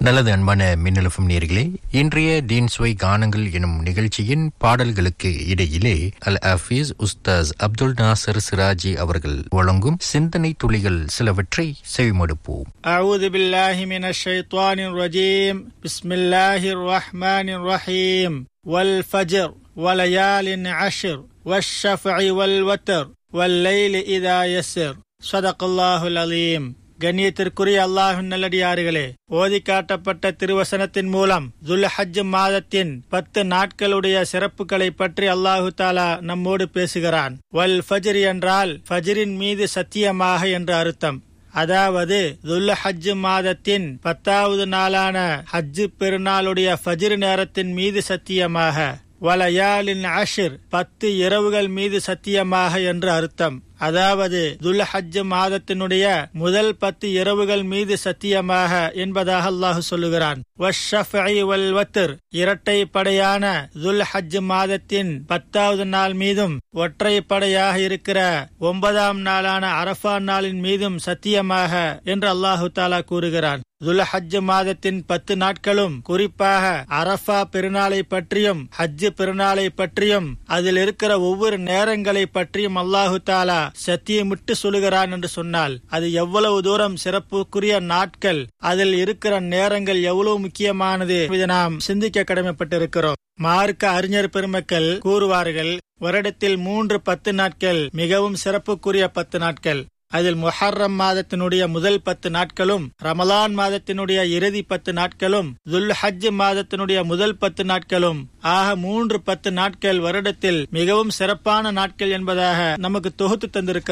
நல்லது அன்பான மின்னலஃபம் நேர்களே இன்றைய தீன் சுவை கானங்கள் எனும் நிகழ்ச்சியின் பாடல்களுக்கு இடையிலே அல் ஹஃபீஸ் உஸ்தாஸ் அப்துல் நாசர் சிராஜி அவர்கள் வழங்கும் சிந்தனை துளிகள் சிலவற்றை செவிமடுப்போம் أعوذ بالله من الشيطان الرجيم بسم الله الرحمن الرحيم والفجر وليال عشر والشفع والوتر والليل إذا يسر صدق الله العظيم கண்ணியத்திற்குரிய அல்லாஹின் நல்லடியார்களே ஓதி காட்டப்பட்ட திருவசனத்தின் மூலம் துல்ஹஜ் மாதத்தின் பத்து நாட்களுடைய சிறப்புகளை பற்றி அல்லாஹு தாலா நம்மோடு பேசுகிறான் வல் ஃபஜ்ர் என்றால் ஃபஜ்ரின் மீது சத்தியமாக என்று அர்த்தம் அதாவது துல் ஹஜ் மாதத்தின் பத்தாவது நாளான ஹஜ்ஜு பெருநாளுடைய ஃபஜ்ர் நேரத்தின் மீது சத்தியமாக வலயாலின் அஷிர் பத்து இரவுகள் மீது சத்தியமாக என்று அர்த்தம் அதாவது துல் ஹஜ் மாதத்தினுடைய முதல் பத்து இரவுகள் மீது சத்தியமாக என்பதாக அல்லாஹு சொல்லுகிறான் இரட்டை படையான துல் ஹஜ் மாதத்தின் பத்தாவது நாள் மீதும் ஒற்றை படையாக இருக்கிற ஒன்பதாம் நாளான அரஃபா நாளின் மீதும் சத்தியமாக என்று அல்லாஹு தாலா கூறுகிறான் துல் ஹஜ் மாதத்தின் பத்து நாட்களும் குறிப்பாக அரஃபா பெருநாளை பற்றியும் ஹஜ் பெருநாளை பற்றியும் அதில் இருக்கிற ஒவ்வொரு நேரங்களை பற்றியும் அல்லாஹு தாலா சத்தியமிட்டு சொல்லுகிறான் என்று சொன்னால் அது எவ்வளவு தூரம் சிறப்புக்குரிய நாட்கள் அதில் இருக்கிற நேரங்கள் எவ்வளவு முக்கியமானது இதை நாம் சிந்திக்க கடமைப்பட்டிருக்கிறோம் மார்க்க அறிஞர் பெருமக்கள் கூறுவார்கள் வருடத்தில் மூன்று பத்து நாட்கள் மிகவும் சிறப்புக்குரிய பத்து நாட்கள் அதில் முஹர்ரம் மாதத்தினுடைய முதல் பத்து நாட்களும் ரமலான் மாதத்தினுடைய இறுதி பத்து நாட்களும் துல் ஹஜ் மாதத்தினுடைய முதல் பத்து நாட்களும் ஆக மூன்று பத்து நாட்கள் வருடத்தில் மிகவும் சிறப்பான நாட்கள் என்பதாக நமக்கு தொகுத்து தந்திருக்கிறார்